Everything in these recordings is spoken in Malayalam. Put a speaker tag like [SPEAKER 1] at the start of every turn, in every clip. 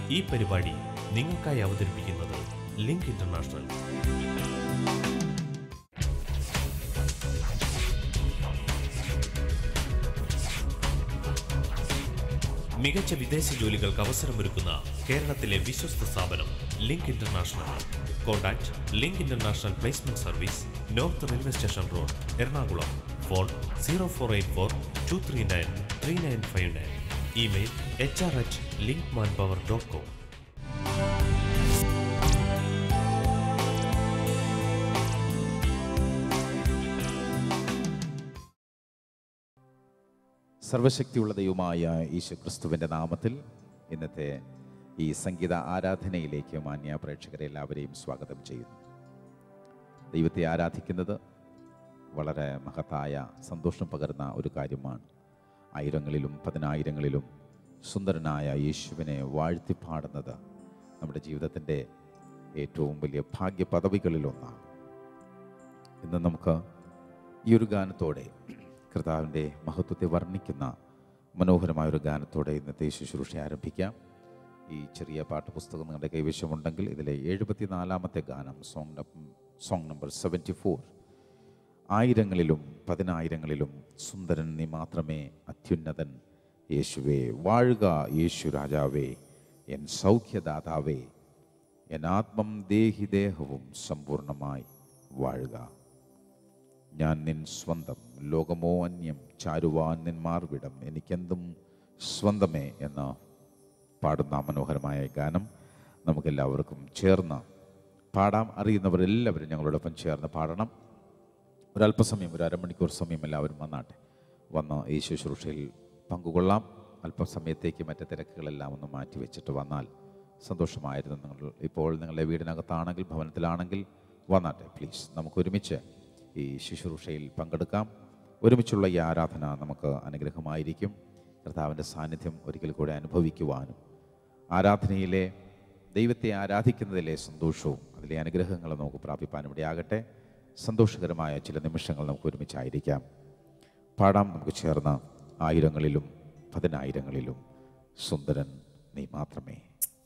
[SPEAKER 1] ഈ പരിപാടി നിങ്ങൾക്കായി അവതരിപ്പിക്കുന്നത് ലിങ്ക് ഇന്റർനാഷണൽ മികച്ച വിദേശ ജോലികൾക്ക് അവസരമൊരുക്കുന്ന കേരളത്തിലെ വിശ്വസ്ത സ്ഥാപനം link international contact link international placement service north railway station road Ernakulam phone zero four eight four two three nine three nine five nine email H R at link man power dot com
[SPEAKER 2] സർവശക്തിയുള്ള ദൈവമായ യേശു ക്രിസ്തുവിൻ്റെ നാമത്തിൽ ഇന്നത്തെ ഈ സംഗീത ആരാധനയിലേക്ക് മാന്യ പ്രേക്ഷകരെ എല്ലാവരെയും സ്വാഗതം ചെയ്യുന്നു ദൈവത്തെ ആരാധിക്കുന്നത് വളരെ മഹത്തായ സന്തോഷം പകരുന്ന ഒരു കാര്യമാണ് ആയിരങ്ങളിലും പതിനായിരങ്ങളിലും സുന്ദരനായ യേശുവിനെ വാഴ്ത്തിപ്പാടുന്നത് നമ്മുടെ ജീവിതത്തിൻ്റെ ഏറ്റവും വലിയ ഭാഗ്യ പദവികളിലൊന്നാണ് ഇന്ന് നമുക്ക് ഈ ഒരു ഗാനത്തോടെ കർത്താവിൻ്റെ മഹത്വത്തെ വർണ്ണിക്കുന്ന മനോഹരമായ ഒരു ഗാനത്തോടെ ഇന്നത്തെ ശുശ്രൂഷ ആരംഭിക്കാം ഈ ചെറിയ പാട്ടുപുസ്തകം നിങ്ങളുടെ കൈവശമുണ്ടെങ്കിൽ ഇതിലെ എഴുപത്തിനാലാമത്തെ ഗാനം സോങ് നം- സോങ് നമ്പർ സെവൻറ്റി ഫോർ ആയിരങ്ങളിലും പതിനായിരങ്ങളിലും സുന്ദരൻ നീ മാത്രമേ അത്യുന്നതൻ യേശുവേ വാഴുക യേശു രാജാവേ എൻ സൗഖ്യദാതാവേ എൻ ആത്മം ദേഹി ദേഹവും സമ്പൂർണമായി വാഴുക ഞാൻ നിൻ സ്വന്തം ലോകമോ അന്യം ചാരുവാൻ നിൻ മാർവിടം എനിക്കെന്തും സ്വന്തമേ എന്ന പാടുന്ന മനോഹരമായ ഗാനം നമുക്കെല്ലാവർക്കും ചേർന്ന് പാടാം അറിയുന്നവരെല്ലാവരും ഞങ്ങളോടൊപ്പം ചേർന്ന് പാടണം ഒരല്പസമയം ഒരു അരമണിക്കൂർ സമയം എല്ലാവരും വന്നാട്ടെ വന്ന് ഈ ശുശ്രൂഷയിൽ പങ്കുകൊള്ളാം അല്പസമയത്തേക്ക് മറ്റ് തിരക്കുകളെല്ലാം ഒന്ന് മാറ്റി വെച്ചിട്ട് വന്നാൽ സന്തോഷമായിരുന്നു നിങ്ങൾ ഇപ്പോൾ നിങ്ങളുടെ വീടിനകത്താണെങ്കിൽ ഭവനത്തിലാണെങ്കിൽ വന്നാട്ടെ പ്ലീസ് നമുക്ക് ഒരുമിച്ച് ഈ ശുശ്രൂഷയിൽ പങ്കെടുക്കാം ഒരുമിച്ചുള്ള ഈ ആരാധന നമുക്ക് അനുഗ്രഹമായിരിക്കും കർത്താവിൻ്റെ സാന്നിധ്യം ഒരിക്കൽ കൂടെ അനുഭവിക്കുവാനും ആരാധനയിലെ ദൈവത്തെ ആരാധിക്കുന്നതിലെ സന്തോഷവും അതിലെ അനുഗ്രഹങ്ങളും നമുക്ക് പ്രാപിപ്പാനും ഇടയാകട്ടെ സന്തോഷകരമായ ചില നിമിഷങ്ങൾ നമുക്ക് ഒരുമിച്ചായിരിക്കാം പാടാം നമുക്ക് ചേർന്ന് ആയിരങ്ങളിലും പതിനായിരങ്ങളിലും സുന്ദരൻ നീ മാത്രമേ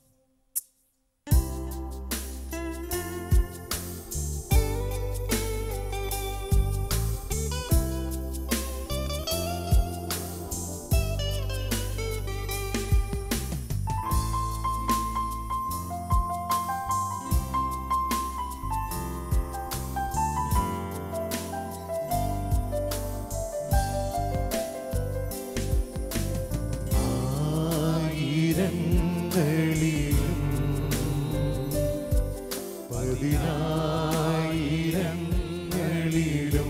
[SPEAKER 3] ആയിരങ്ങളിലും പതിനായിരങ്ങളിലും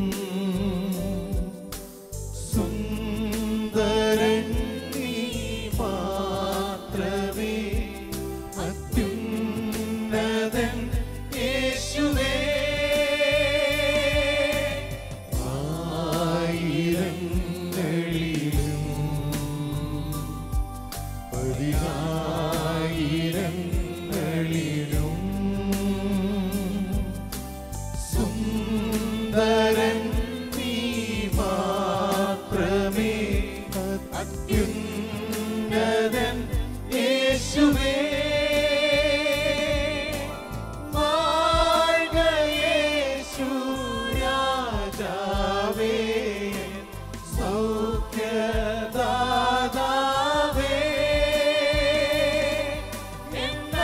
[SPEAKER 3] സുന്ദരൻ നീ മാത്രമേ അത്യുന്നതൻ യേശുവേ ആയിരങ്ങളിലും പതിനായിരങ്ങളിലും സുന്ദരൻ നീ മാത്രമേ അത്യുന്നതൻ യേശുവേ വാഴ്ക യേശു രാജാവേ സൗഖ്യദാതാവേ എന്ന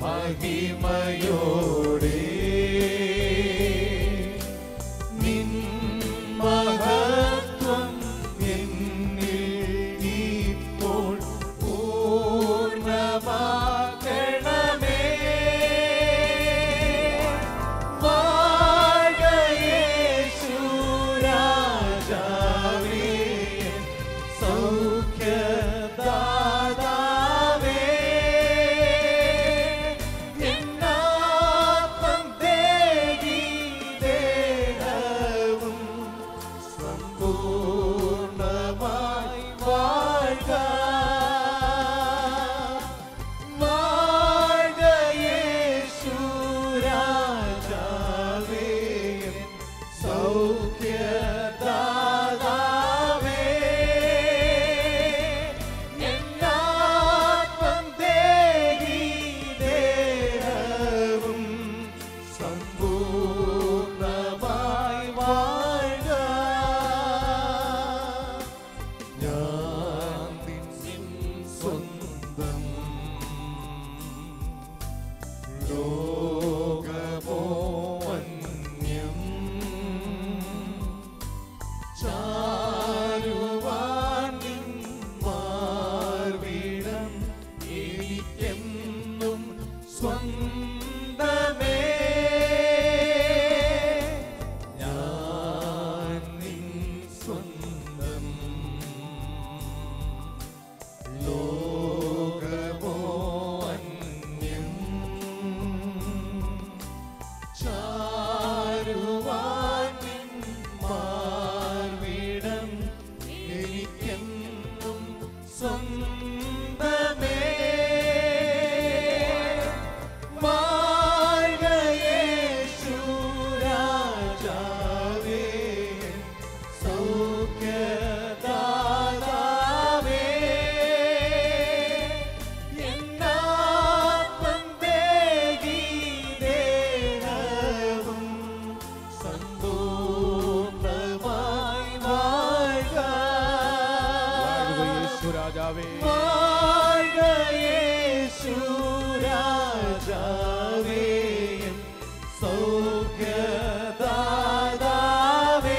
[SPEAKER 3] മഹിമയോടെ നിൻ മഹത്വം എന്നിൽ ഇപ്പോൾ പൂർണ്ണമാക്കണമേ വാഴ യേശു രാജാവേ സൗഖ്യദാതാവേ എന്നാത്മം ദേഹി ദേഹവും സമ്പൂർണമായി വാഴ്ക വാഴ്ക യേശു രാജാവേ സൗഖ്യദാതാവേ എന്നാത്മം ദേഹി ദേഹവും സമ്പൂർണമായി വാഴ്ക ഞാൻ നിൻ സ്വന്തം ലോകമോ അന്യം ചാരുവാൻ നിൻ മാർവിടം എനിക്കെന്നും സ്വന്തമേ ഞാൻ നിൻ സ്വന്തം ലോകമോ അന്യം ചാരുവാൻ നിൻ മാർവിടം എനിക്കെന്നും സ്വന്തമേ വാഴ്ക യേശു രാജാവേ സൗഖ്യദാതാവേ എന്നാത്മം ദേഹി ദേഹവും സമ്പൂർണമായി വാഴ്ക
[SPEAKER 2] രാജാവേ
[SPEAKER 3] വാഴ്ക യേശു രാജാവേ സൗഖ്യദാതാവേ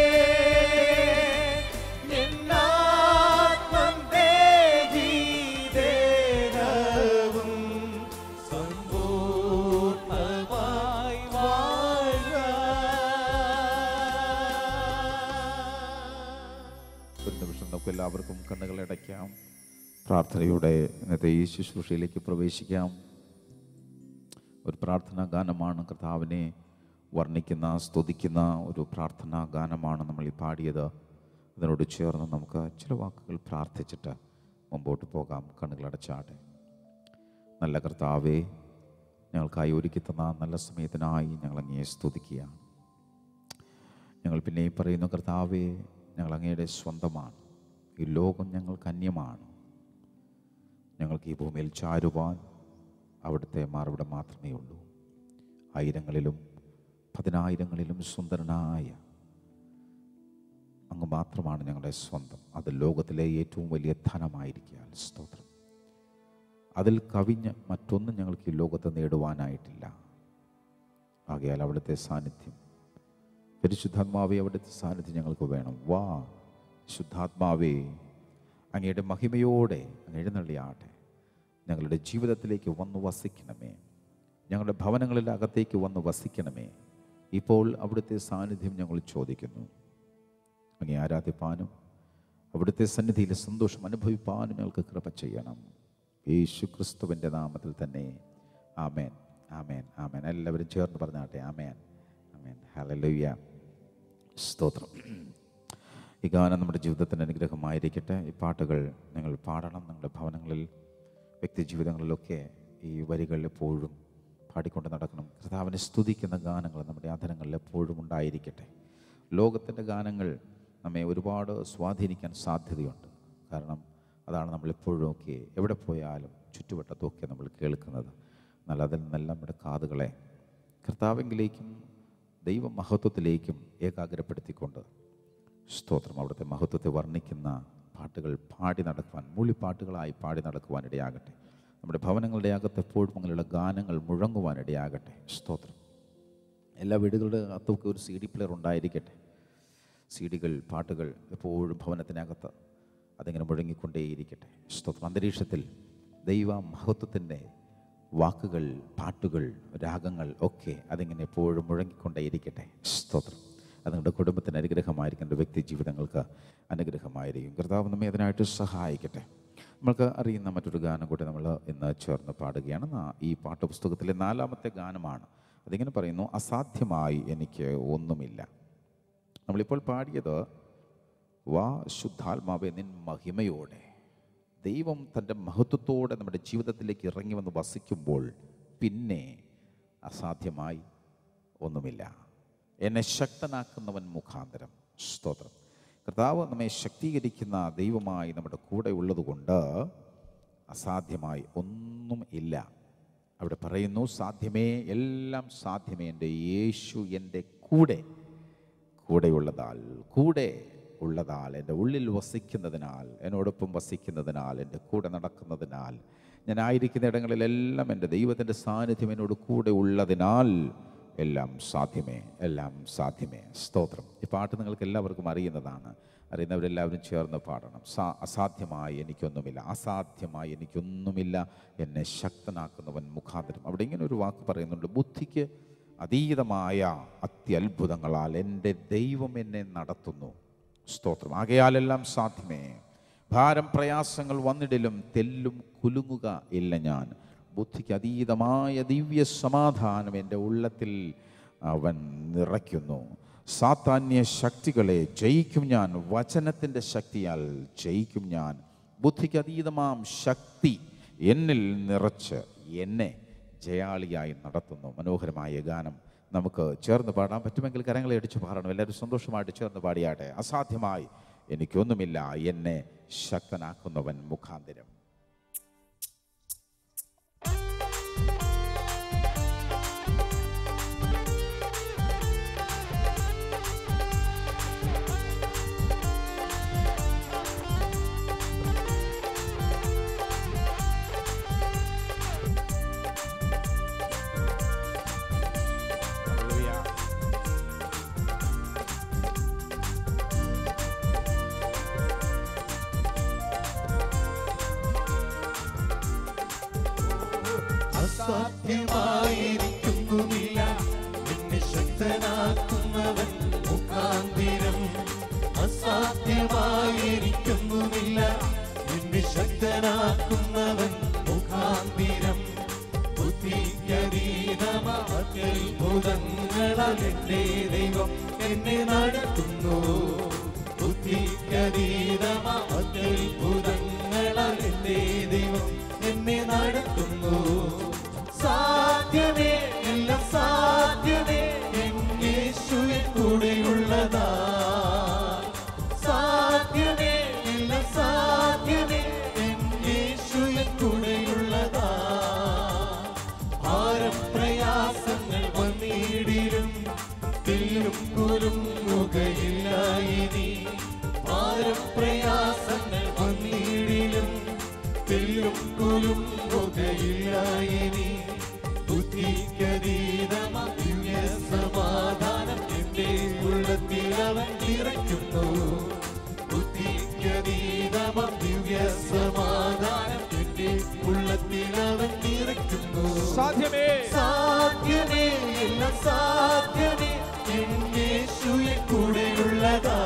[SPEAKER 3] എന്നാത്മം ദേഹി ദേഹവും സമ്പൂർണമായി വാഴ്ക
[SPEAKER 2] ഒരു നിമിഷം നമുക്ക് എല്ലാവർക്കും കണ്ണുകൾ അടയ്ക്കാം പ്രാർത്ഥനയുടെ ഇന്നത്തെ ഈ ശുശ്രൂഷയിലേക്ക് പ്രവേശിക്കാം ഒരു പ്രാർത്ഥനാ ഗാനമാണ് കർത്താവിനെ വർണ്ണിക്കുന്ന സ്തുതിക്കുന്ന ഒരു പ്രാർത്ഥനാ ഗാനമാണ് നമ്മൾ ഈ പാടിയത് അതിനോട് ചേർന്ന് നമുക്ക് ചില വാക്കുകൾ പ്രാർത്ഥിച്ചിട്ട് മുമ്പോട്ട് പോകാം കണ്ണുകൾ അടച്ചാട്ടെ നല്ല കർത്താവേ ഞങ്ങൾക്കായി ഒരുക്കി തന്ന നല്ല സമയത്തിനായി ഞങ്ങൾ അങ്ങയെ സ്തുതിക്കുകയാണ് ഞങ്ങൾ പിന്നെയും പറയുന്നു കർത്താവേ ഞങ്ങൾ അങ്ങയുടെ സ്വന്തമാണ് ഈ ലോകം ഞങ്ങൾക്ക് അന്യമാണ് ഞങ്ങൾക്ക് ഈ ഭൂമിയിൽ ചാരുവാൻ അവിടുത്തെ മാർവിടം മാത്രമേ ഉള്ളൂ ആയിരങ്ങളിലും പതിനായിരങ്ങളിലും സുന്ദരനായ അങ്ങ് മാത്രമാണ് ഞങ്ങളുടെ സ്വന്തം അത് ലോകത്തിലെ ഏറ്റവും വലിയ ധനമായിരിക്കാൻ സ്തോത്രം അതിൽ കവിഞ്ഞ് മറ്റൊന്നും ഞങ്ങൾക്ക് ഈ ലോകത്ത് നേടുവാനായിട്ടില്ല ആകയാൽ അവിടുത്തെ സാന്നിധ്യം പരിശുദ്ധാത്മാവേ അവിടുത്തെ സാന്നിധ്യം ഞങ്ങൾക്ക് വേണം വാ ശുദ്ധാത്മാവേ അങ്ങയുടെ മഹിമയോടെ അങ്ങ് എഴുന്നള്ളിയാട്ടെ ഞങ്ങളുടെ ജീവിതത്തിലേക്ക് വന്ന് വസിക്കണമേ ഞങ്ങളുടെ ഭവനങ്ങളിൽ അകത്തേക്ക് വന്ന് വസിക്കണമേ ഇപ്പോൾ അവിടുത്തെ സാന്നിധ്യം ഞങ്ങൾ ചോദിക്കുന്നു അങ്ങേ ആരാധിപ്പാനും അവിടുത്തെ സന്നിധിയിൽ സന്തോഷം അനുഭവിപ്പാനും ഞങ്ങൾക്ക് കൃപ ചെയ്യണം യേശു ക്രിസ്തുവിൻ്റെ നാമത്തിൽ തന്നെ ആമേൻ ആമേൻ ആമേൻ എല്ലാവരും ചേർന്ന് പറഞ്ഞാട്ടെ ആമേൻ ആമേൻ ഹല്ലേലൂയ സ്തോത്രം ഈ ഗാനം നമ്മുടെ ജീവിതത്തിന് അനുഗ്രഹമായിരിക്കട്ടെ ഈ പാട്ടുകൾ നിങ്ങൾ പാടണം നിങ്ങളുടെ ഭവനങ്ങളിൽ വ്യക്തി ജീവിതങ്ങളിലൊക്കെ ഈ വരികൾ എപ്പോഴും പാടിക്കൊണ്ട് നടക്കണം കർത്താവിനെ സ്തുതിക്കുന്ന ഗാനങ്ങൾ നമ്മുടെ ആധനങ്ങളിൽ എപ്പോഴും ഉണ്ടായിരിക്കട്ടെ ലോകത്തിൻ്റെ ഗാനങ്ങൾ നമ്മെ ഒരുപാട് സ്വാധീനിക്കാൻ സാധ്യതയുണ്ട് കാരണം അതാണ് നമ്മളെപ്പോഴും ഒക്കെ എവിടെ പോയാലും ചുറ്റുവട്ടത്തൊക്കെ നമ്മൾ കേൾക്കുന്നത് എന്നാൽ അതിൽ നിന്നെല്ലാം നമ്മുടെ കാതുകളെ കർത്താവിങ്കിലേക്കും ദൈവമഹത്വത്തിലേക്കും ഏകാഗ്രപ്പെടുത്തിക്കൊണ്ട് സ്തോത്രം അവിടുത്തെ മഹത്വത്തെ വർണ്ണിക്കുന്ന പാട്ടുകൾ പാടി നടക്കുവാൻ മൂളിപ്പാട്ടുകളായി പാടി നടക്കുവാൻ ഇടയാകട്ടെ നമ്മുടെ ഭവനങ്ങളുടെ അകത്ത് എപ്പോഴും അങ്ങനെയുള്ള ഗാനങ്ങൾ മുഴങ്ങുവാനിടയാകട്ടെ സ്തോത്രം എല്ലാ വീടുകളുടെ അകത്തൊക്കെ ഒരു സി ഡി പ്ലെയർ ഉണ്ടായിരിക്കട്ടെ സി ഡികൾ പാട്ടുകൾ എപ്പോഴും ഭവനത്തിനകത്ത് അതിങ്ങനെ മുഴങ്ങിക്കൊണ്ടേയിരിക്കട്ടെ സ്തോത്രം അന്തരീക്ഷത്തിൽ ദൈവ മഹത്വത്തിൻ്റെ വാക്കുകൾ പാട്ടുകൾ രാഗങ്ങൾ ഒക്കെ അതിങ്ങനെ എപ്പോഴും മുഴങ്ങിക്കൊണ്ടേയിരിക്കട്ടെ സ്തോത്രം അത് നിങ്ങളുടെ കുടുംബത്തിന് അനുഗ്രഹമായിരിക്കും എൻ്റെ വ്യക്തി ജീവിതങ്ങൾക്ക് അനുഗ്രഹമായിരിക്കും കർത്താവ് നമ്മെ അതിനായിട്ട് സഹായിക്കട്ടെ നമ്മൾക്ക് അറിയുന്ന മറ്റൊരു ഗാനം കൂടി നമ്മൾ ഇന്ന് ചേർന്ന് പാടുകയാണ് നാ- ഈ പാഠപുസ്തകത്തിലെ നാലാമത്തെ ഗാനമാണ് അതിങ്ങനെ പറയുന്നു അസാധ്യമായി എനിക്ക് ഒന്നുമില്ല നമ്മളിപ്പോൾ പാടിയത് വാ ശുദ്ധാത്മാവെ നിൻ മഹിമയോടെ ദൈവം തൻ്റെ മഹത്വത്തോടെ നമ്മുടെ ജീവിതത്തിലേക്ക് ഇറങ്ങി വന്ന് വസിക്കുമ്പോൾ പിന്നെ അസാധ്യമായി ഒന്നുമില്ല എന്നെ ശക്തനാക്കുന്നവൻ മുഖാന്തരം സ്തോത്രം കർത്താവ് നമ്മെ ശക്തീകരിക്കുന്ന ദൈവമായി നമ്മുടെ കൂടെ ഉള്ളതുകൊണ്ട് അസാധ്യമായി ഒന്നും ഇല്ല അവിടെ പറയുന്നു സാധ്യമേ എല്ലാം സാധ്യമേ എൻ്റെ യേശു എൻ്റെ കൂടെ കൂടെയുള്ളതാൽ കൂടെ ഉള്ളതാൽ എൻ്റെ ഉള്ളിൽ വസിക്കുന്നതിനാൽ എന്നോടൊപ്പം വസിക്കുന്നതിനാൽ എൻ്റെ കൂടെ നടക്കുന്നതിനാൽ ഞാൻ ആയിരിക്കുന്ന ഇടങ്ങളിലെല്ലാം എൻ്റെ ദൈവത്തിൻ്റെ സാന്നിധ്യം എന്നോട് കൂടെ ഉള്ളതിനാൽ എല്ലാം സാധ്യമേ എല്ലാം സാധ്യമേ സ്തോത്രം ഈ പാട്ട് നിങ്ങൾക്ക് എല്ലാവർക്കും അറിയുന്നതാണ് അറിയുന്നവരെല്ലാവരും ചേർന്ന് പാടണം സാ അസാധ്യമായി എനിക്കൊന്നുമില്ല അസാധ്യമായി എനിക്കൊന്നുമില്ല എന്നെ ശക്തനാക്കുന്നവൻ മുഖാന്തരം അവിടെ ഇങ്ങനെ ഒരു വാക്ക് പറയുന്നുണ്ട് ബുദ്ധിക്ക് അതീതമായ അത്യത്ഭുതങ്ങളാൽ എൻ്റെ ദൈവം എന്നെ നടത്തുന്നു സ്തോത്രം ആകയാലെല്ലാം സാധ്യമേ ഭാരം പ്രയാസങ്ങൾ വന്നിടിലും തെല്ലും കുലുങ്ങുക ഇല്ല ഞാൻ ബുദ്ധിക്ക് അതീതമായ ദിവ്യ സമാധാനം എൻ്റെ ഉള്ളത്തിൽ അവൻ നിറയ്ക്കുന്നു സാത്താന്യ ശക്തികളെ ജയിക്കും ഞാൻ വചനത്തിൻ്റെ ശക്തിയാൽ ജയിക്കും ഞാൻ ബുദ്ധിക്ക് അതീതമാം ശക്തി എന്നിൽ നിറച്ച് എന്നെ ജയാളിയായി നടത്തുന്നു മനോഹരമായ ഗാനം നമുക്ക് ചേർന്ന് പാടാൻ പറ്റുമെങ്കിൽ കരങ്ങളെ അടിച്ച് പാടണം എല്ലാവരും സന്തോഷമായിട്ട് ചേർന്ന് പാടിയാട്ടെ അസാധ്യമായി എനിക്കൊന്നുമില്ല എന്നെ ശക്തനാക്കുന്നവൻ മുഖാന്തരം
[SPEAKER 3] അസാധ്യമായിരിക്കുന്നുമില്ല എന്നെ ശക്തനാക്കുന്നവൻ മുഖാന്തിരം അസാധ്യമായിരിക്കുന്നുമില്ല എന്നെ ശക്തനാക്കുന്നവൻ മുഖാന്തിരം ബുദ്ധിയതീതമത്ഭുതങ്ങളാൽ എന്റെ ദൈവം എന്നെ നടത്തുന്നു ബുദ്ധിയതീതമത്ഭുതങ്ങളാൽ എന്റെ ദൈവം എന്നെ നടത്തുന്നു സാധ്യമേ എല്ലാം സാധ്യമേ എൻ യേശുവിൻ കൂടെയുള്ളതാ സാധ്യമേ എല്ലാം സാധ്യമേ എൻ യേശുവിൻ കൂടെയുള്ളതാ ഭാരം പ്രയാസങ്ങൾ വന്നിടിലും തെല്ലും കുലുങ്ങുകയില്ല ഇനി ഭാരം പ്രയാസങ്ങൾ വന്നിടിലും തെല്ലും കുലുങ്ങുകയില്ല ഇനി ബുദ്ധിക്കതീതമായ സമാധാനം എന്റെ ഉള്ളത്തിൽ അവൻ നിറയ്ക്കുന്നു ബുദ്ധിക്കതീതമായ സമാധാനം എന്റെ ഉള്ളത്തിൽ അവൻ നിറയ്ക്കുന്നു
[SPEAKER 4] സാധ്യമേ
[SPEAKER 3] സാധ്യമേ എല്ലാം സാധ്യമേ എൻ യേശുവിൻ കൂടെയുള്ളതാ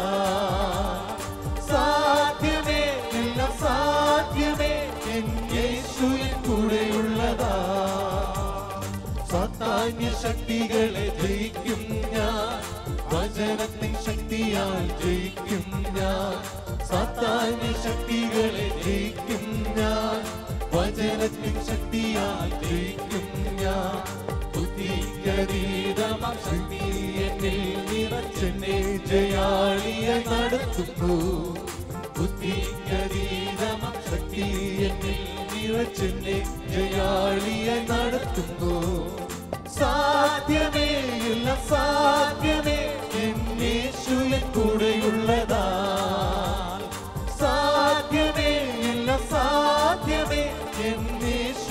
[SPEAKER 3] സാധ്യമേ എല്ലാം സാധ്യമേ എൻ യേശുവിൻ കൂടെയുള്ളതാ സാത്താന്യ ശക്തികളെ ജയിക്കും ഞാൻ വചനത്തിൻ ശക്തിയാൽ ജയിക്കും ഞാൻ സാത്താന്യ ശക്തികളെ ജയിക്കും ഞാൻ വചനത്തിൻ ശക്തിയാൽ ജയിക്കും ഞാൻ ബുദ്ധിക്കതീതമാം ശക്തി എന്നിൽ നിറച്ചെന്നെ ജയാളിയെ നടത്തുന്നു ബുദ്ധിക്കതീതമാം ശക്തി എന്നിൽ നിറച്ചെന്നെ ജയാളിയെ നടത്തുന്നു സാധ്യമേ എല്ലാം സാധ്യമേ എൻ യേശുവിൻ കൂടെയുള്ളതാ സാധ്യമേ എല്ലാം സാധ്യമേ എൻ യേശു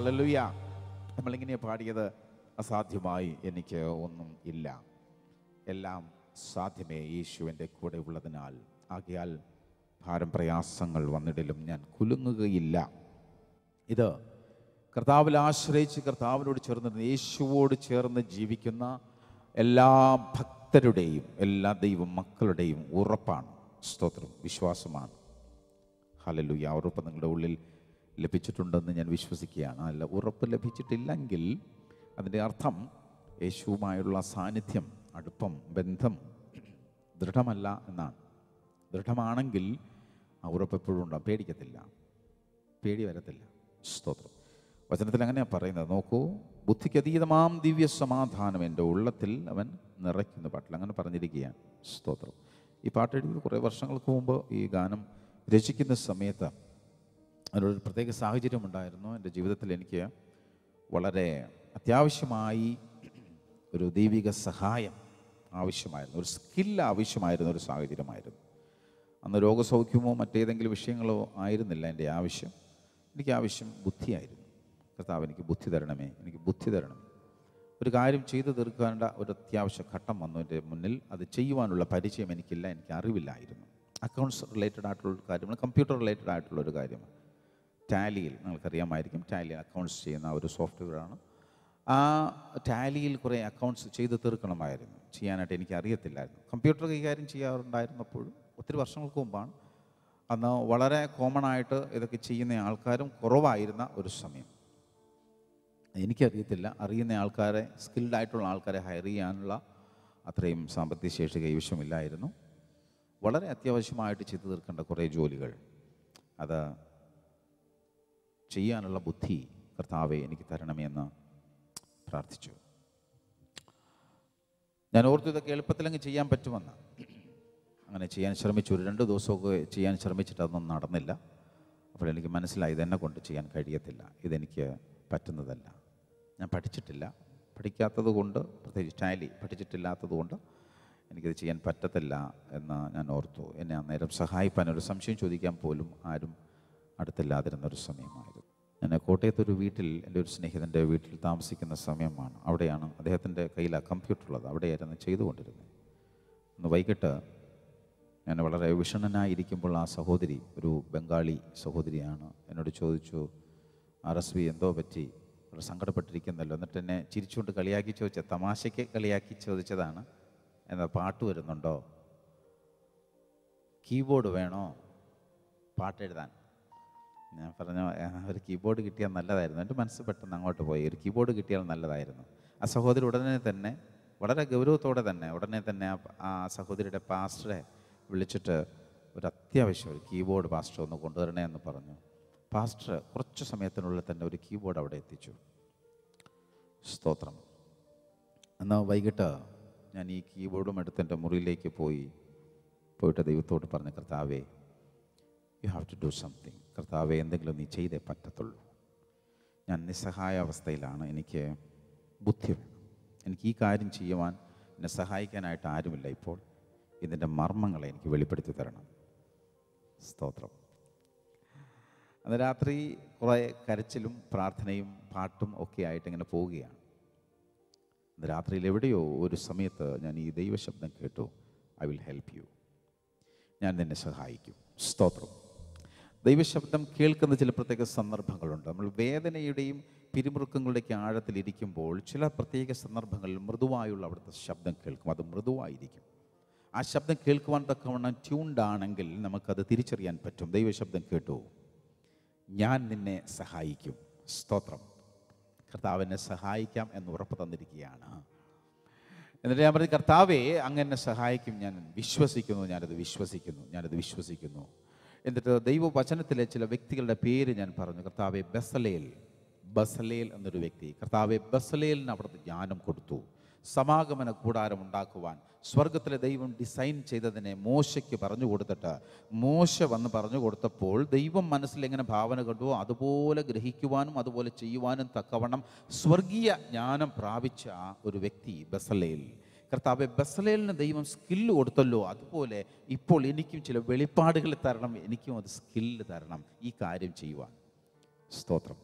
[SPEAKER 2] ഹലലുയ നമ്മളിങ്ങനെ പാടിയത് അസാധ്യമായി എനിക്ക് ഒന്നും ഇല്ല എല്ലാം സാധ്യമേ യേശുവിൻ്റെ കൂടെ ഉള്ളതിനാൽ ആകയാൽ ഭാരം പ്രയാസങ്ങൾ വന്നിടലും ഞാൻ കുലുങ്ങുകയില്ല ഇത് കർത്താവിൽ ആശ്രയിച്ച് കർത്താവിനോട് ചേർന്ന് യേശുവോട് ചേർന്ന് ജീവിക്കുന്ന എല്ലാ ഭക്തരുടെയും എല്ലാ ദൈവ മക്കളുടെയും ഉറപ്പാണ് സ്തോത്രം വിശ്വാസമാണ് ഹലലുയ ആ ഉറപ്പ് നിങ്ങളുടെ ഉള്ളിൽ ലഭിച്ചിട്ടുണ്ടെന്ന് ഞാൻ വിശ്വസിക്കുകയാണ് അല്ല ഉറപ്പ് ലഭിച്ചിട്ടില്ലെങ്കിൽ അതിൻ്റെ അർത്ഥം യേശുവുമായുള്ള സാന്നിധ്യം അടുപ്പം ബന്ധം ദൃഢമല്ല എന്നാണ് ദൃഢമാണെങ്കിൽ ആ ഉറപ്പ് എപ്പോഴും ഉണ്ടാവും പേടിക്കത്തില്ല പേടി വരത്തില്ല സ്തോത്രം വചനത്തിൽ അങ്ങനെയാണ് പറയുന്നത് നോക്കൂ ബുദ്ധിക്ക് അതീതമാം ദിവ്യ സമാധാനം എൻ്റെ ഉള്ളത്തിൽ അവൻ നിറയ്ക്കുന്ന പാട്ടിൽ അങ്ങനെ പറഞ്ഞിരിക്കുകയാണ് സ്തോത്രം ഈ പാട്ട് എഴുതിയത് കുറേ വർഷങ്ങൾക്ക് മുമ്പ് ഈ ഗാനം രചിക്കുന്ന സമയത്ത് അതിനൊരു പ്രത്യേക സാഹചര്യം ഉണ്ടായിരുന്നു എൻ്റെ ജീവിതത്തിൽ എനിക്ക് വളരെ അത്യാവശ്യമായി ഒരു ദൈവിക സഹായം ആവശ്യമായിരുന്നു ഒരു സ്കിൽ ആവശ്യമായിരുന്ന ഒരു സാഹചര്യമായിരുന്നു അന്ന് രോഗസൗഖ്യമോ മറ്റേതെങ്കിലും വിഷയങ്ങളോ ആയിരുന്നില്ല എൻ്റെ ആവശ്യം എനിക്ക് ആവശ്യം ബുദ്ധിയായിരുന്നു കർത്താവ് എനിക്ക് ബുദ്ധി തരണമേ എനിക്ക് ബുദ്ധി തരണമേ ഒരു കാര്യം ചെയ്തു തീർക്കേണ്ട ഒരു അത്യാവശ്യ ഘട്ടം വന്നു എൻ്റെ മുന്നിൽ അത് ചെയ്യുവാനുള്ള പരിചയം എനിക്കില്ല എനിക്ക് അറിവില്ലായിരുന്നു അക്കൗണ്ട്സ് റിലേറ്റഡ് ആയിട്ടുള്ള ഒരു കാര്യമാണ് കമ്പ്യൂട്ടർ റിലേറ്റഡ് ആയിട്ടുള്ള ഒരു കാര്യമാണ് ടാലിയിൽ നിങ്ങൾക്കറിയാമായിരിക്കും ടാലി അക്കൗണ്ട്സ് ചെയ്യുന്ന ഒരു സോഫ്റ്റ്വെയറാണ് ആ ടാലിയിൽ കുറേ അക്കൗണ്ട്സ് ചെയ്ത് തീർക്കണമായിരുന്നു ചെയ്യാനായിട്ട് എനിക്ക് അറിയത്തില്ലായിരുന്നു കമ്പ്യൂട്ടർ കൈകാര്യം ചെയ്യാറുണ്ടായിരുന്നപ്പോഴും ഒത്തിരി വർഷങ്ങൾക്ക് മുമ്പാണ് അന്ന് വളരെ കോമൺ ആയിട്ട് ഇതൊക്കെ ചെയ്യുന്ന ആൾക്കാരും കുറവായിരുന്ന ഒരു സമയം എനിക്കറിയത്തില്ല അറിയുന്ന ആൾക്കാരെ സ്കിൽഡ് ആയിട്ടുള്ള ആൾക്കാരെ ഹയർ ചെയ്യാനുള്ള അത്രയും സാമ്പത്തിക ശേഷി കൈവശമില്ലായിരുന്നു വളരെ അത്യാവശ്യമായിട്ട് ചെയ്തു തീർക്കേണ്ട കുറേ ജോലികൾ അത് ചെയ്യാനുള്ള ബുദ്ധി കർത്താവെ എനിക്ക് തരണമെന്ന് പ്രാർത്ഥിച്ചു ഞാൻ ഓർത്തു ഇതൊക്കെ എളുപ്പത്തിലങ്ങ് ചെയ്യാൻ പറ്റുമെന്ന് അങ്ങനെ ചെയ്യാൻ ശ്രമിച്ചു ഒരു രണ്ട് ദിവസമൊക്കെ ചെയ്യാൻ ശ്രമിച്ചിട്ട് അതൊന്നും നടന്നില്ല അപ്പോൾ എനിക്ക് മനസ്സിലായി ഇതെന്നെ കൊണ്ട് ചെയ്യാൻ കഴിയത്തില്ല ഇതെനിക്ക് പറ്റുന്നതല്ല ഞാൻ പഠിച്ചിട്ടില്ല പഠിക്കാത്തത് കൊണ്ട് പ്രത്യേകിച്ച് ടാലി പഠിച്ചിട്ടില്ലാത്തത് കൊണ്ട് എനിക്കിത് ചെയ്യാൻ പറ്റത്തില്ല എന്ന് ഞാൻ ഓർത്തു എന്നെ അന്നേരം സഹായിപ്പാൻ ഒരു സംശയം ചോദിക്കാൻ പോലും ആരും അടുത്തില്ലാതിരുന്ന ഒരു സമയമായിരുന്നു ഞാൻ കോട്ടയത്തൊരു വീട്ടിൽ എൻ്റെ ഒരു സ്നേഹിതൻ്റെ വീട്ടിൽ താമസിക്കുന്ന സമയമാണ് അവിടെയാണ് അദ്ദേഹത്തിൻ്റെ കയ്യിൽ ആ കമ്പ്യൂട്ടർ ഉള്ളത് അവിടെയായിരുന്നു ചെയ്തുകൊണ്ടിരുന്നത് ഒന്ന് വൈകിട്ട് ഞാൻ വളരെ വിഷണനായിരിക്കുമ്പോൾ ആ സഹോദരി ഒരു ബംഗാളി സഹോദരിയാണ് എന്നോട് ചോദിച്ചു ആർ എസ് വി എന്തോ പറ്റി വളരെ സങ്കടപ്പെട്ടിരിക്കുന്നല്ലോ എന്നിട്ട് എന്നെ ചിരിച്ചുകൊണ്ട് കളിയാക്കി ചോദിച്ച തമാശയ്ക്ക് കളിയാക്കി ചോദിച്ചതാണ് എന്താ പാട്ട് വരുന്നുണ്ടോ കീബോർഡ് വേണോ പാട്ടെഴുതാൻ ഞാൻ പറഞ്ഞു "ആ, ഒരു കീബോർഡ് കിട്ടിയാൽ നല്ലതായിരുന്നു എൻ്റെ മനസ്സ് പെട്ടെന്ന് അങ്ങോട്ട് പോയി ഒരു കീബോർഡ് കിട്ടിയാൽ നല്ലതായിരുന്നു ആ സഹോദരി ഉടനെ തന്നെ വളരെ ഗൗരവത്തോടെ തന്നെ ഉടനെ തന്നെ ആ- ആ സഹോദരിയുടെ പാസ്റ്ററെ വിളിച്ചിട്ട് ഒരു അത്യാവശ്യം ഒരു കീബോർഡ് പാസ്റ്റർ ഒന്ന് കൊണ്ടുവരണേ എന്ന് പറഞ്ഞു പാസ്റ്റർ കുറച്ച് സമയത്തിനുള്ളിൽ തന്നെ ഒരു കീബോർഡ് അവിടെ എത്തിച്ചു സ്തോത്രം എന്നാൽ വൈകിട്ട് ഞാൻ ഈ കീബോർഡും എടുത്ത് എൻ്റെ മുറിയിലേക്ക് പോയി പോയിട്ട് ദൈവത്തോട് പറഞ്ഞ കർത്താവേ you have to do something കർത്താവെ എന്തെങ്കിലും നീ ചെയ്തേ പറ്റത്തുള്ളൂ ഞാൻ നിസ്സഹായ അവസ്ഥയിലാണ് എനിക്ക് ബുദ്ധി വേണം എനിക്ക് ഈ കാര്യം ചെയ്യുവാൻ എന്നെ സഹായിക്കാനായിട്ട് ആരുമില്ല ഇപ്പോൾ ഇതിൻ്റെ മർമ്മങ്ങളെ എനിക്ക് വെളിപ്പെടുത്തി തരണം സ്തോത്രം അന്ന് രാത്രി കുറേ കരച്ചിലും പ്രാർത്ഥനയും പാട്ടും ഒക്കെ ആയിട്ട് ഇങ്ങനെ പോവുകയാണ് അന്ന് രാത്രിയിൽ എവിടെയോ ഒരു സമയത്ത് ഞാൻ ഈ ദൈവശബ്ദം കേട്ടു ഐ വിൽ ഹെൽപ്പ് യു ഞാൻ നിന്നെ സഹായിക്കും സ്തോത്രം ദൈവശബ്ദം കേൾക്കുന്ന ചില പ്രത്യേക സന്ദർഭങ്ങളുണ്ട് നമ്മൾ വേദനയുടെയും പിരിമുറുക്കങ്ങളുടെയൊക്കെ ആഴത്തിലിരിക്കുമ്പോൾ ചില പ്രത്യേക സന്ദർഭങ്ങളിൽ മൃദുവായുള്ള അവിടുത്തെ ശബ്ദം കേൾക്കും അത് മൃദുവായിരിക്കും ആ ശബ്ദം കേൾക്കുവാൻ തക്കവണ്ണം ട്യൂൺഡ് ആണെങ്കിൽ നമുക്കത് തിരിച്ചറിയാൻ പറ്റും ദൈവശബ്ദം കേട്ടു ഞാൻ നിന്നെ സഹായിക്കും സ്തോത്രം കർത്താവിനെ സഹായിക്കാം എന്ന് ഉറപ്പ് തന്നിരിക്കുകയാണ് എന്നിട്ട് ഞാൻ പറഞ്ഞു കർത്താവെ അങ്ങനെ സഹായിക്കും ഞാൻ വിശ്വസിക്കുന്നു ഞാനത് വിശ്വസിക്കുന്നു ഞാനത് വിശ്വസിക്കുന്നു എന്നിട്ട് ദൈവവചനത്തിലെ ചില വ്യക്തികളുടെ പേര് ഞാൻ പറഞ്ഞു കർത്താവെ ബസലേൽ ബസലേൽ എന്നൊരു വ്യക്തി കർത്താവെ ബസലേലിന് അവിടുത്തെ ജ്ഞാനം കൊടുത്തു സമാഗമന കൂടാരം ഉണ്ടാക്കുവാൻ സ്വർഗത്തിലെ ദൈവം ഡിസൈൻ ചെയ്തതിനെ മോശയ്ക്ക് പറഞ്ഞു കൊടുത്തിട്ട് മോശ വന്ന് പറഞ്ഞു കൊടുത്തപ്പോൾ ദൈവം മനസ്സിൽ എങ്ങനെ ഭാവന കണ്ടുവോ അതുപോലെ ഗ്രഹിക്കുവാനും അതുപോലെ ചെയ്യുവാനും തക്കവണ്ണം സ്വർഗീയ ജ്ഞാനം പ്രാപിച്ച ഒരു വ്യക്തി ബസലേൽ കർത്താവെ ബസലേലിന് ദൈവം സ്കില്ല് കൊടുത്തല്ലോ അതുപോലെ ഇപ്പോൾ എനിക്കും ചില വെളിപ്പാടുകൾ തരണം എനിക്കും അത് സ്കില്ല് തരണം ഈ കാര്യം ചെയ്യുവാൻ സ്തോത്രം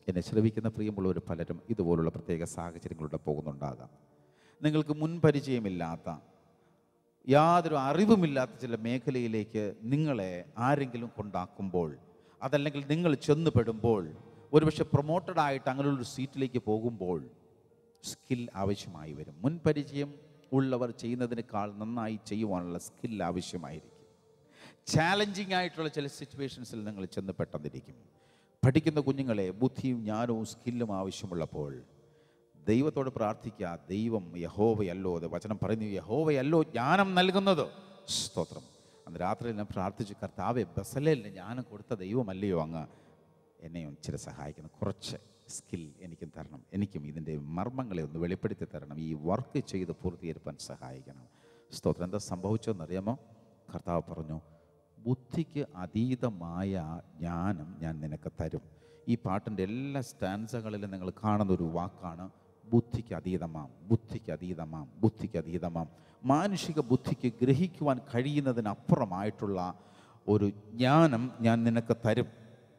[SPEAKER 2] എന്നെ ശ്രവിക്കുന്ന പ്രിയമുള്ളവർ പലരും ഇതുപോലുള്ള പ്രത്യേക സാഹചര്യങ്ങളിലൂടെ പോകുന്നുണ്ടാകാം നിങ്ങൾക്ക് മുൻപരിചയമില്ലാത്ത യാതൊരു അറിവുമില്ലാത്ത ചില മേഖലയിലേക്ക് നിങ്ങളെ ആരെങ്കിലും കൊണ്ടാക്കുമ്പോൾ അതല്ലെങ്കിൽ നിങ്ങൾ ചെന്ന് പെടുമ്പോൾ ഒരുപക്ഷെ പ്രൊമോട്ടഡ് ആയിട്ട് അങ്ങനെയുള്ളൊരു സീറ്റിലേക്ക് പോകുമ്പോൾ സ്കിൽ ആവശ്യമായി വരും മുൻപരിചയം ഉള്ളവർ ചെയ്യുന്നതിനേക്കാൾ നന്നായി ചെയ്യുവാനുള്ള സ്കിൽ ആവശ്യമായിരിക്കും ചാലഞ്ചിങ് ആയിട്ടുള്ള ചില സിറ്റുവേഷൻസിൽ നിങ്ങൾ ചെന്ന് പെട്ടെന്നിരിക്കും പഠിക്കുന്ന കുഞ്ഞുങ്ങളെ ബുദ്ധിയും ജ്ഞാനവും സ്കില്ലും ആവശ്യമുള്ളപ്പോൾ ദൈവത്തോട് പ്രാർത്ഥിക്കുക ദൈവം യഹോവയല്ലോ അത് വചനം പറയുന്നു യഹോവയല്ലോ ജ്ഞാനം നൽകുന്നത് സ്തോത്രം അന്ന് രാത്രി ഞാൻ പ്രാർത്ഥിച്ചു കർത്താവെ ബസലേലിന് ജ്ഞാനം കൊടുത്ത ദൈവമല്ലയോ അങ്ങ് എന്നെയും ഇച്ചിരി സഹായിക്കണം കുറച്ച് സ്കിൽ എനിക്കും തരണം എനിക്കും ഇതിൻ്റെ മർമ്മങ്ങളെ ഒന്ന് വെളിപ്പെടുത്തി തരണം ഈ വർക്ക് ചെയ്ത് പൂർത്തീകരിക്കാൻ സഹായിക്കണം സ്തോത്രം എന്താ സംഭവിച്ചതെന്നറിയാമോ കർത്താവ് പറഞ്ഞു ബുദ്ധിക്ക് അതീതമായ ജ്ഞാനം ഞാൻ നിനക്ക് തരും ഈ പാട്ടിൻ്റെ എല്ലാ സ്റ്റാൻസകളിലും നിങ്ങൾ കാണുന്ന ഒരു വാക്കാണ് ബുദ്ധിക്ക് അതീതമാം ബുദ്ധിക്ക് അതീതമാം ബുദ്ധിക്ക് അതീതമാം മാനുഷിക ബുദ്ധിക്ക് ഗ്രഹിക്കുവാൻ കഴിയുന്നതിനപ്പുറമായിട്ടുള്ള ഒരു ജ്ഞാനം ഞാൻ നിനക്ക് തരും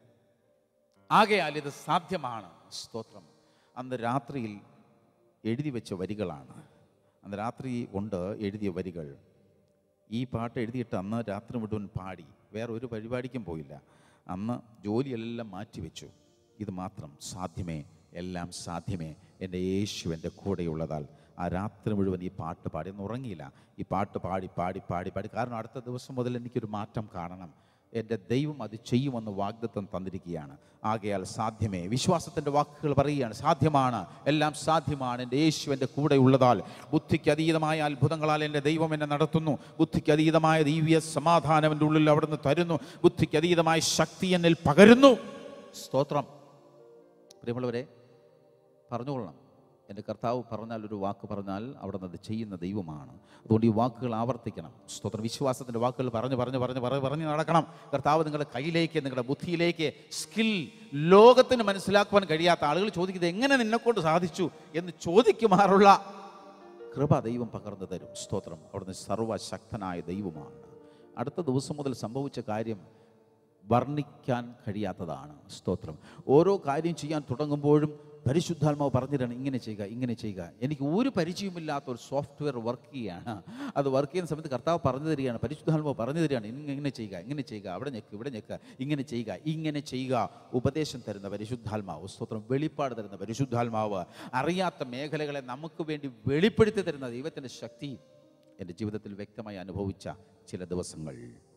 [SPEAKER 2] ആകയാൽ ഇത് സാധ്യമാണ് സ്തോത്രം അന്ന് രാത്രിയിൽ എഴുതി വെച്ച വരികളാണ് അന്ന് രാത്രി ഉണ്ട് എഴുതിയ വരികൾ ഈ പാട്ട് എഴുതിയിട്ട് അന്ന് രാത്രി മുഴുവൻ പാടി വേറെ ഒരു പരിപാടിക്കും പോയില്ല അന്ന് ജോലിയെല്ലാം മാറ്റിവെച്ചു ഇത് മാത്രം സാധ്യമേ എല്ലാം സാധ്യമേ എൻ്റെ യേശു എൻ്റെ കൂടെയുള്ളതാൽ ആ രാത്രി മുഴുവൻ ഈ പാട്ട് പാടി ഒന്നും ഉറങ്ങിയില്ല ഈ പാട്ട് പാടി പാടി പാടി പാടി കാരണം അടുത്ത ദിവസം മുതൽ എനിക്കൊരു മാറ്റം കാണണം എൻ്റെ ദൈവം അത് ചെയ്യുമെന്ന് വാഗ്ദത്തം തന്നിരിക്കുകയാണ് ആകയാൽ സാധ്യമേ വിശ്വാസത്തിൻ്റെ വാക്കുകൾ പറയുകയാണ് സാധ്യമാണ് എല്ലാം സാധ്യമാണ് എൻ്റെ യേശു എൻ്റെ കൂടെ ഉള്ളതാൽ ബുദ്ധിക്ക് അതീതമായ അത്ഭുതങ്ങളാൽ എൻ്റെ ദൈവം എന്നെ നടത്തുന്നു ബുദ്ധിക്ക് അതീതമായ ദൈവീയ സമാധാനം എൻ്റെ ഉള്ളിൽ അവിടുന്ന് തരുന്നു ബുദ്ധിക്ക് അതീതമായ ശക്തി എന്നിൽ പകരുന്നു സ്തോത്രം പ്രിയമുള്ളവരെ പറഞ്ഞുകൊള്ളണം എൻ്റെ കർത്താവ് പറഞ്ഞാൽ ഒരു വാക്ക് പറഞ്ഞാൽ അവിടെ നിന്ന് അത് ചെയ്യുന്ന ദൈവമാണ് അതുകൊണ്ട് ഈ വാക്കുകൾ ആവർത്തിക്കണം സ്തോത്രം വിശ്വാസത്തിൻ്റെ വാക്കുകൾ പറഞ്ഞ് പറഞ്ഞ് പറഞ്ഞ് പറഞ്ഞ് പറഞ്ഞ് നടക്കണം കർത്താവ് നിങ്ങളുടെ കയ്യിലേക്ക് നിങ്ങളുടെ ബുദ്ധിയിലേക്ക് സ്കിൽ ലോകത്തിന് മനസ്സിലാക്കുവാൻ കഴിയാത്ത ആളുകൾ ചോദിക്കുന്നത് എങ്ങനെ നിന്നെക്കൊണ്ട് സാധിച്ചു എന്ന് ചോദിക്കുമാറുള്ള കൃപ ദൈവം പകർന്നു തരും സ്തോത്രം അവിടുന്ന് സർവശക്തനായ ദൈവമാണ് അടുത്ത ദിവസം മുതൽ സംഭവിച്ച കാര്യം വർണ്ണിക്കാൻ കഴിയാത്തതാണ് സ്തോത്രം ഓരോ കാര്യം ചെയ്യാൻ തുടങ്ങുമ്പോഴും പരിശുദ്ധാത്മാവ് പറഞ്ഞിട്ടാണ് ഇങ്ങനെ ചെയ്യുക ഇങ്ങനെ ചെയ്യുക എനിക്ക് ഒരു പരിചയമില്ലാത്ത ഒരു സോഫ്റ്റ്വെയർ വർക്ക് ചെയ്യുകയാണ് അത് വർക്ക് ചെയ്യുന്ന സമയത്ത് കർത്താവ് പറഞ്ഞു തരികയാണ് പരിശുദ്ധാത്മാവ് പറഞ്ഞു തരികയാണ് ഇങ്ങ- ഇങ്ങനെ ചെയ്യുക ഇങ്ങനെ ചെയ്യുക അവിടെ ഞെക്ക് ഇവിടെ ഞെക്ക് ഇങ്ങനെ ചെയ്യുക ഇങ്ങനെ ചെയ്യുക ഉപദേശം തരുന്ന പരിശുദ്ധാത്മാവ് സ്തോത്രം വെളിപ്പാട് തരുന്ന പരിശുദ്ധാത്മാവ് അറിയാത്ത മേഖലകളെ നമുക്ക് വേണ്ടി വെളിപ്പെടുത്തി തരുന്ന ദൈവത്തിൻ്റെ ശക്തി എൻ്റെ ജീവിതത്തിൽ വ്യക്തമായി അനുഭവിച്ച ചില ദിവസങ്ങൾ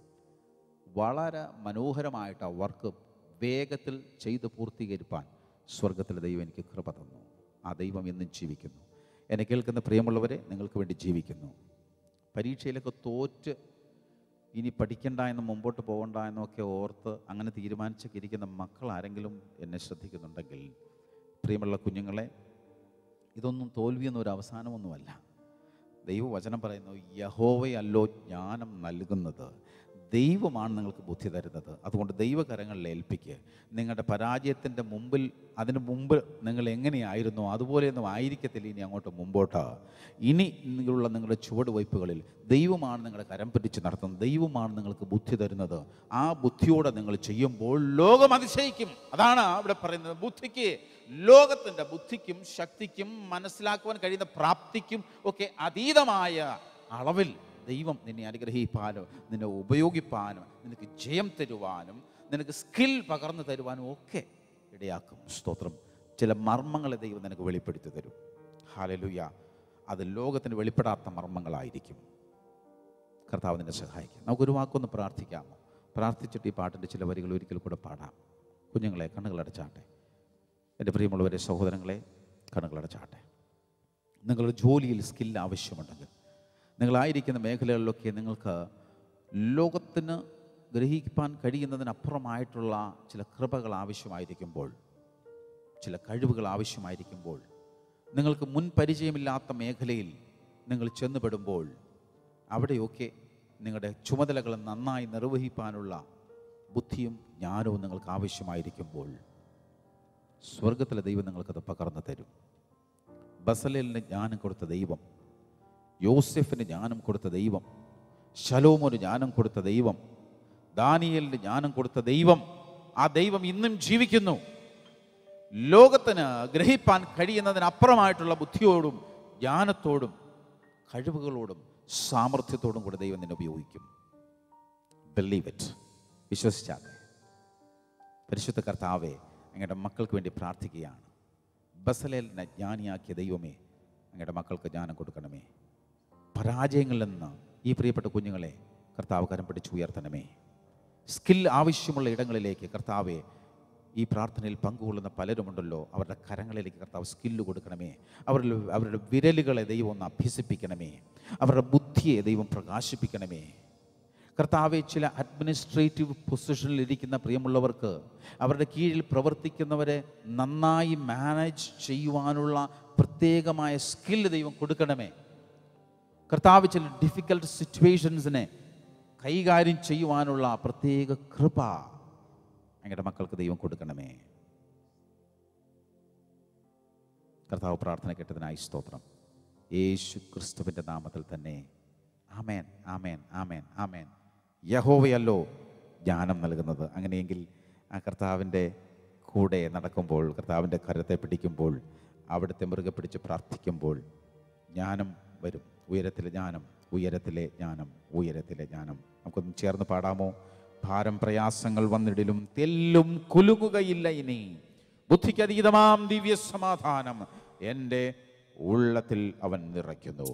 [SPEAKER 2] വളരെ മനോഹരമായിട്ട് ആ വർക്ക് വേഗത്തിൽ ചെയ്ത് പൂർത്തീകരിപ്പാൻ സ്വർഗത്തിലെ ദൈവം എനിക്ക് കൃപ തന്നു ആ ദൈവം എന്നും ജീവിക്കുന്നു എന്നെ കേൾക്കുന്ന പ്രിയമുള്ളവരെ നിങ്ങൾക്ക് വേണ്ടി ജീവിക്കുന്നു പരീക്ഷയിലൊക്കെ തോറ്റ് ഇനി പഠിക്കണ്ട എന്നും മുമ്പോട്ട് പോകണ്ട എന്നൊക്കെ ഓർത്ത് അങ്ങനെ തീരുമാനിച്ചൊക്കെ ഇരിക്കുന്ന മക്കൾ ആരെങ്കിലും എന്നെ ശ്രദ്ധിക്കുന്നുണ്ടെങ്കിൽ പ്രിയമുള്ള കുഞ്ഞുങ്ങളെ ഇതൊന്നും തോൽവിയെന്നൊരു അവസാനമൊന്നുമല്ല ദൈവവചനം പറയുന്നു യഹോവയല്ലോ ജ്ഞാനം നൽകുന്നത് ദൈവമാണ് നിങ്ങൾക്ക് ബുദ്ധി തരുന്നത് അതുകൊണ്ട് ദൈവകരങ്ങളിൽ ഏൽപ്പിക്കുക നിങ്ങളുടെ പരാജയത്തിൻ്റെ മുമ്പിൽ അതിന് മുമ്പ് നിങ്ങൾ എങ്ങനെയായിരുന്നോ അതുപോലെയൊന്നും ആയിരിക്കത്തില്ല ഇനി അങ്ങോട്ട് മുമ്പോട്ട് ഇനി നിങ്ങളുള്ള നിങ്ങളുടെ ചുവടുവയ്പ്പുകളിൽ ദൈവമാണ് നിങ്ങളുടെ കരം പിടിച്ച് നടത്തുന്നത് ദൈവമാണ് നിങ്ങൾക്ക് ബുദ്ധി തരുന്നത് ആ ബുദ്ധിയോടെ നിങ്ങൾ ചെയ്യുമ്പോൾ ലോകം അതിശയിക്കും അതാണ് അവിടെ പറയുന്നത് ബുദ്ധിക്ക് ലോകത്തിൻ്റെ ബുദ്ധിക്കും ശക്തിക്കും മനസ്സിലാക്കുവാൻ കഴിയുന്ന പ്രാപ്തിക്കും ഒക്കെ അതീതമായ അളവിൽ ദൈവം നിന്നെ അനുഗ്രഹിപ്പാനും നിന്നെ ഉപയോഗിപ്പാനും നിനക്ക് ജയം തരുവാനും നിനക്ക് സ്കിൽ പകർന്നു തരുവാനും ഒക്കെ ഇടയാക്കും സ്തോത്രം ചില മർമ്മങ്ങളെ ദൈവം നിനക്ക് വെളിപ്പെടുത്തി തരും ഹാലലുയ അത് ലോകത്തിന് വെളിപ്പെടാത്ത മർമ്മങ്ങളായിരിക്കും കർത്താവ് നിന്നെ സഹായിക്കും നമുക്കൊരു വാക്കൊന്ന് പ്രാർത്ഥിക്കാമോ പ്രാർത്ഥിച്ചിട്ട് ഈ പാട്ടിൻ്റെ ചില വരികൾ ഒരിക്കൽ കൂടെ പാടാം കുഞ്ഞുങ്ങളെ കണ്ണുകളടച്ചാട്ടെ എൻ്റെ പ്രിയമുള്ളവരെ സഹോദരങ്ങളെ കണ്ണുകളടച്ചാട്ടെ നിങ്ങളുടെ ജോലിയിൽ സ്കിൽ ആവശ്യമുണ്ടെങ്കിൽ നിങ്ങളായിരിക്കുന്ന മേഖലകളിലൊക്കെ നിങ്ങൾക്ക് ലോകത്തിന് ഗ്രഹിക്കാൻ കഴിയുന്നതിനപ്പുറമായിട്ടുള്ള ചില കൃപകൾ ആവശ്യമായിരിക്കുമ്പോൾ ചില കഴിവുകൾ ആവശ്യമായിരിക്കുമ്പോൾ നിങ്ങൾക്ക് മുൻ പരിചയമില്ലാത്ത മേഖലയിൽ നിങ്ങൾ ചെന്നുപെടുമ്പോൾ അവിടെയൊക്കെ നിങ്ങളുടെ ചുമതലകൾ നന്നായി നിർവഹിക്കാനുള്ള ബുദ്ധിയും ജ്ഞാനവും നിങ്ങൾക്ക് ആവശ്യമായിരിക്കുമ്പോൾ സ്വർഗത്തിലെ ദൈവം നിങ്ങൾക്കത് പകർന്നു തരും ബസലേലിന് ജ്ഞാനം കൊടുത്ത ദൈവം യോസെഫിന് ജ്ഞാനം കൊടുത്ത ദൈവം ശലോമോന് ജ്ഞാനം കൊടുത്ത ദൈവം ദാനിയലിന് ജ്ഞാനം കൊടുത്ത ദൈവം ആ ദൈവം ഇന്നും ജീവിക്കുന്നു ലോകത്തിന് ഗ്രഹിപ്പാൻ കഴിയുന്നതിനപ്പുറമായിട്ടുള്ള ബുദ്ധിയോടും ജ്ഞാനത്തോടും കഴിവുകളോടും സാമർഥ്യത്തോടും കൂടെ ദൈവം നിന്നെ ഉപയോഗിക്കും ബിലീവ് ഇറ്റ് വിശ്വസിച്ചാട്ടെ പരിശുദ്ധ കർത്താവെ അങ്ങയുടെ മക്കൾക്ക് വേണ്ടി പ്രാർത്ഥിക്കുകയാണ് ബസലേലിനെ ജ്ഞാനിയാക്കിയ ദൈവമേ അങ്ങയുടെ മക്കൾക്ക് ജ്ഞാനം കൊടുക്കണമേ പരാജയങ്ങളിൽ നിന്ന് ഈ പ്രിയപ്പെട്ട കുഞ്ഞുങ്ങളെ കർത്താവ് കരം പിടിച്ച് ഉയർത്തണമേ സ്കിൽ ആവശ്യമുള്ള ഇടങ്ങളിലേക്ക് കർത്താവെ ഈ പ്രാർത്ഥനയിൽ പങ്കുകൊള്ളുന്ന പലരുമുണ്ടല്ലോ അവരുടെ കരങ്ങളിലേക്ക് കർത്താവ് സ്കില്ല് കൊടുക്കണമേ അവരുടെ അവരുടെ വിരലുകളെ ദൈവം ഒന്ന് അഭ്യസിപ്പിക്കണമേ അവരുടെ ബുദ്ധിയെ ദൈവം പ്രകാശിപ്പിക്കണമേ കർത്താവെ ചില അഡ്മിനിസ്ട്രേറ്റീവ് പൊസിഷനിൽ ഇരിക്കുന്ന പ്രിയമുള്ളവർക്ക് അവരുടെ കീഴിൽ പ്രവർത്തിക്കുന്നവരെ നന്നായി മാനേജ് ചെയ്യുവാനുള്ള പ്രത്യേകമായ സ്കില്ല് ദൈവം കൊടുക്കണമേ കർത്താവ് ചില ഡിഫിക്കൽട്ട് സിറ്റുവേഷൻസിനെ കൈകാര്യം ചെയ്യുവാനുള്ള പ്രത്യേക കൃപ അങ്ങയുടെ മക്കൾക്ക് ദൈവം കൊടുക്കണമേ കർത്താവ് പ്രാർത്ഥന കേട്ടതിനായി സ്തോത്രം യേശു ക്രിസ്തുവിൻ്റെ നാമത്തിൽ തന്നെ ആമേൻ ആമേൻ ആമേൻ ആമേൻ യഹോവയല്ലോ ജ്ഞാനം നൽകുന്നത് അങ്ങനെയെങ്കിൽ ആ കർത്താവിൻ്റെ കൂടെ നടക്കുമ്പോൾ കർത്താവിൻ്റെ കരത്തെ പിടിക്കുമ്പോൾ അവിടുത്തെ മുറുകെ പിടിച്ച് പ്രാർത്ഥിക്കുമ്പോൾ ജ്ഞാനം വരും ഉയരത്തിലെ ജ്ഞാനം ഉയരത്തിലെ ജ്ഞാനം ഉയരത്തിലെ ജ്ഞാനം നമുക്കൊന്ന് ചേർന്ന് പാടാമോ ഭാരം പ്രയാസങ്ങൾ വന്നിടിലും തെല്ലും കുലുങ്ങുകയില്ല ഇനി ബുദ്ധിക്കതീതമാം ദിവ്യ സമാധാനം എൻ്റെ ഉള്ളത്തിൽ അവൻ നിറയ്ക്കുന്നു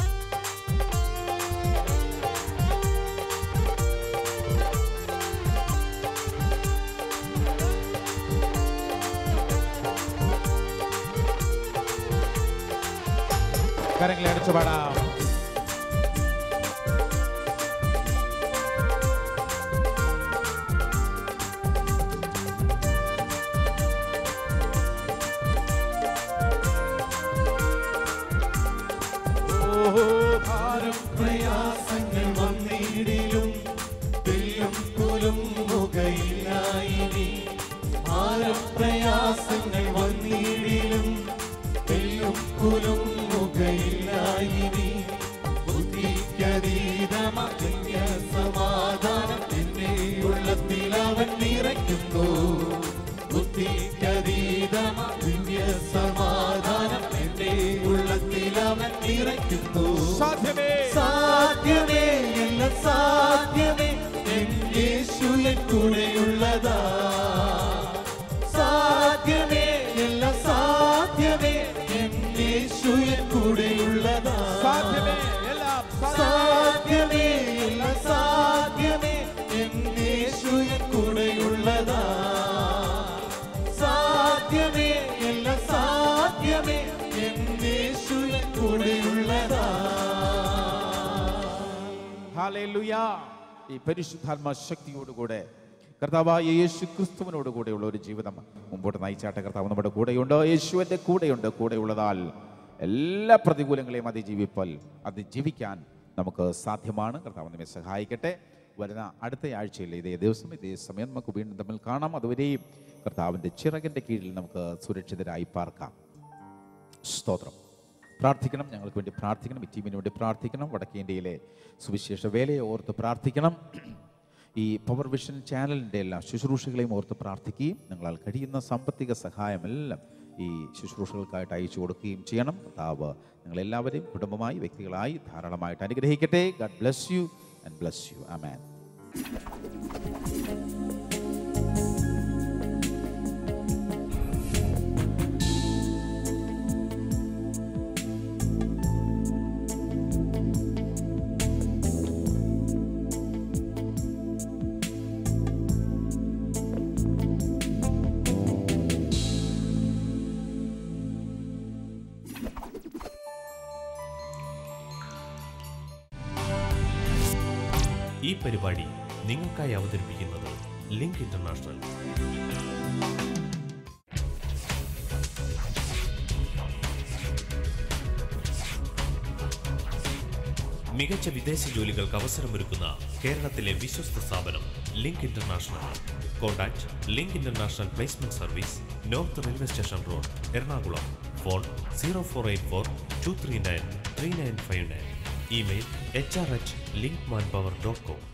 [SPEAKER 2] കരങ്ങളെ അടിച്ചു പാടാം
[SPEAKER 3] ഓഹോ ഭാരം പ്രയാസങ്ങൾ വന്നിടിലും തെല്ലും കുലുങ്ങുകയില്ലായിനി ഭാരം പ്രയാസങ്ങൾ വന്നിടിലും തെല്ലും കുലുങ്ങുകയില്ലായിനി ബുദ്ധിക്കതീതമായ സമാധാനം എന്നെ ഉള്ളത്തിൽ അവൻ നിറയ്ക്കുന്നു ബുദ്ധിക്കതീതമായ സമാധാനം എന്റെ ഉള്ളത്തിൽ അവൻ നിറയ്ക്കുന്നു
[SPEAKER 2] സാധ്യമേ
[SPEAKER 3] സാധ്യമേ എല്ലാം സാധ്യമേ എൻ യേശു എൻ കൂടെയുള്ളതാ സാധ്യമേ എല്ലാം സാധ്യമേ എൻ യേശു എൻ കൂടെയുള്ളതാ
[SPEAKER 2] സാധ്യമേ എല്ലാം
[SPEAKER 3] സാധ്യമേ എല്ലാം സാധ്യമേ എൻ യേശു എൻ കൂടെയുള്ളതാ സാധ്യമേ എല്ലാം സാധ്യമേ എൻ യേശു എൻ കൂടെയുള്ളതാ
[SPEAKER 2] ഹല്ലേലൂയ ഈ പരിശുദ്ധാത്മ ശക്തിയോടുകൂടെ കർത്താവായ യേശു ക്രിസ്തുവിനോട് കൂടെയുള്ള ഒരു ജീവിതം മുമ്പോട്ട് നയിച്ചാട്ടെ കർത്താവ് നമ്മുടെ കൂടെയുണ്ട് യേശുവിൻ്റെ കൂടെയുണ്ട് കൂടെയുള്ളതാൽ എല്ലാ പ്രതികൂലങ്ങളെയും അതിജീവിപ്പൽ അതിജീവിക്കാൻ നമുക്ക് സാധ്യമാണ് കർത്താവ് നമ്മെ സഹായിക്കട്ടെ വരുന്ന അടുത്ത ആഴ്ചയിൽ ഇതേ ദിവസം ഇതേ സമയം നമുക്ക് വീണ്ടും തമ്മിൽ കാണാം അതുവരെയും കർത്താവിൻ്റെ ചിറകിൻ്റെ കീഴിൽ നമുക്ക് സുരക്ഷിതരായി പാർക്കാം സ്തോത്രം പ്രാർത്ഥിക്കണം ഞങ്ങൾക്ക് വേണ്ടി പ്രാർത്ഥിക്കണം ഈ ടീമിന് വേണ്ടി പ്രാർത്ഥിക്കണം വടക്കേ ഇന്ത്യയിലെ സുവിശേഷ വേലയെ ഓർത്ത് പ്രാർത്ഥിക്കണം ഈ പവർ വിഷൻ ചാനലിൻ്റെ എല്ലാ ശുശ്രൂഷകളെയും ഓർത്ത് പ്രാർത്ഥിക്കുകയും നിങ്ങളാൽ കഴിയുന്ന സാമ്പത്തിക സഹായമെല്ലാം ഈ ശുശ്രൂഷകൾക്കായിട്ട് അയച്ചു കൊടുക്കുകയും ചെയ്യണം കർത്താവ് നിങ്ങളെല്ലാവരെയും കുടുംബമായി വ്യക്തികളായി ധാരാളമായിട്ട് അനുഗ്രഹിക്കട്ടെ God bless you and bless you amen
[SPEAKER 1] ഈ പരിപാടി നിങ്ങൾക്കായി അവതരിപ്പിക്കുന്നത് ലിങ്ക് ഇന്റർനാഷണൽ മികച്ച വിദേശ ജോലികൾക്ക് അവസരമൊരുക്കുന്ന കേരളത്തിലെ വിശ്വസ്ത സ്ഥാപനം link international contact link international placement service north railway station road Ernakulam phone zero four eight four two three nine three nine five nine email H R H link man power dot com